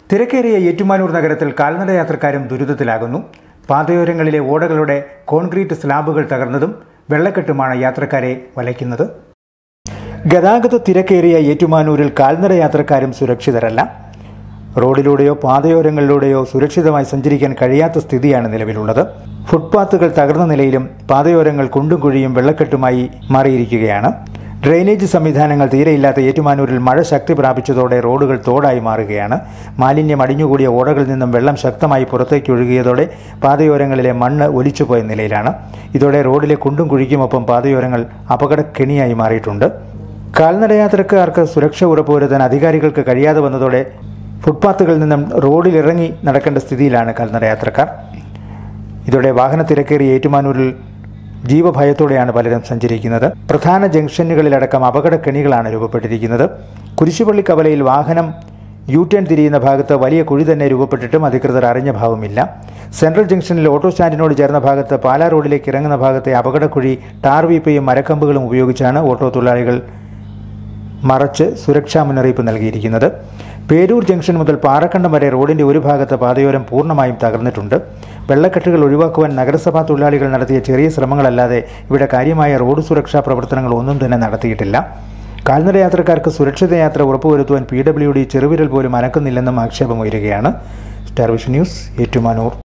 തിരക്കേറിയ ഏറ്റുമാനൂർ നഗരത്തിൽ കാൽനട യാത്രക്കാരും ദുരിതത്തിലാകുന്നു പാതയോരങ്ങളിലെ ഓടകളുടെ കോൺക്രീറ്റ് സ്ലാബുകൾ തകർന്നതും വെള്ളക്കെട്ടുമാണ് യാത്രക്കാരെ വലയ്ക്കുന്നത് ഗതാഗത തിരക്കേറിയ ഏറ്റുമാനൂരിൽ കാൽനട യാത്രക്കാരും സുരക്ഷിതരല്ല റോഡിലൂടെയോ പാതയോരങ്ങളിലൂടെയോ സുരക്ഷിതമായി സഞ്ചരിക്കാൻ കഴിയാത്ത സ്ഥിതിയാണ് നിലവിലുള്ളത് ഫുട്പാത്തുകൾ തകർന്ന നിലയിലും പാതയോരങ്ങൾ കുണ്ടും കുഴിയും വെള്ളക്കെട്ടുമായി മാറിയിരിക്കുകയാണ് ഡ്രെയിനേജ് സംവിധാനങ്ങൾ തീരെയില്ലാത്ത ഏറ്റുമാനൂരിൽ മഴ ശക്തി പ്രാപിച്ചതോടെ റോഡുകൾ തോടായി മാറുകയാണ് മാലിന്യം അടിഞ്ഞുകൂടിയ ഓടകളിൽ നിന്നും വെള്ളം ശക്തമായി പുറത്തേക്ക് ഒഴുകിയതോടെ പാതയോരങ്ങളിലെ മണ്ണ് ഒലിച്ചുപോയ നിലയിലാണ് ഇതോടെ റോഡിലെ കുണ്ടും കുഴിക്കുമൊപ്പം പാതയോരങ്ങൾ അപകടക്കെണിയായി മാറിയിട്ടുണ്ട് കാൽനടയാത്രക്കാർക്ക് സുരക്ഷ ഉറപ്പുവരുത്താൻ അധികാരികൾക്ക് കഴിയാതെ വന്നതോടെ ഫുട്പാത്തുകളിൽ നിന്നും റോഡിലിറങ്ങി നടക്കേണ്ട സ്ഥിതിയിലാണ് കാൽനടയാത്രക്കാർ ഇതോടെ വാഹന തിരക്കേറിയ ഏറ്റുമാനൂരിൽ ജീവഭയത്തോടെയാണ് പലരും സഞ്ചരിക്കുന്നത് പ്രധാന ജംഗ്ഷനുകളിലടക്കം അപകടക്കെണികളാണ് രൂപപ്പെട്ടിരിക്കുന്നത് കുരിശുപള്ളി കവലയിൽ വാഹനം യു ടേൺ തിരിയുന്ന ഭാഗത്ത് വലിയ കുഴി തന്നെ രൂപപ്പെട്ടിട്ടും അധികൃതർ അറിഞ്ഞ ഭാവമില്ല സെൻട്രൽ ജംഗ്ഷനിൽ ഓട്ടോ സ്റ്റാൻഡിനോട് ചേർന്ന ഭാഗത്ത് പാലാ റോഡിലേക്ക് ഇറങ്ങുന്ന ഭാഗത്തെ അപകടക്കുഴി ടാർ വീപ്പയും മരക്കമ്പുകളും ഉപയോഗിച്ചാണ് ഓട്ടോ തൊഴിലാളികൾ മറച്ച് സുരക്ഷാ മുന്നറിയിപ്പ് നൽകിയിരിക്കുന്നത് പേരൂർ ജംഗ്ഷൻ മുതൽ പാറക്കണ്ടം വരെ റോഡിന്റെ ഒരു ഭാഗത്ത് പാതയോരം പൂർണ്ണമായും തകർന്നിട്ടുണ്ട് വെള്ളക്കെട്ടുകൾ ഒഴിവാക്കുവാൻ നഗരസഭാ തൊഴിലാളികൾ നടത്തിയ ചെറിയ ശ്രമങ്ങളല്ലാതെ ഇവിടെ കാര്യമായ റോഡ് സുരക്ഷാ പ്രവർത്തനങ്ങൾ ഒന്നും തന്നെ നടത്തിയിട്ടില്ല കാൽനട യാത്രക്കാർക്ക് സുരക്ഷിത യാത്ര ഉറപ്പുവരുത്തുവാൻ പി ഡബ്ല്യു ഡി ചെറുവിരൽ പോലും അനക്കുന്നില്ലെന്നും ആക്ഷേപമുയരുകയാണ് സ്റ്റാർ വിഷൻ ന്യൂസ് ഏറ്റുമാനൂർ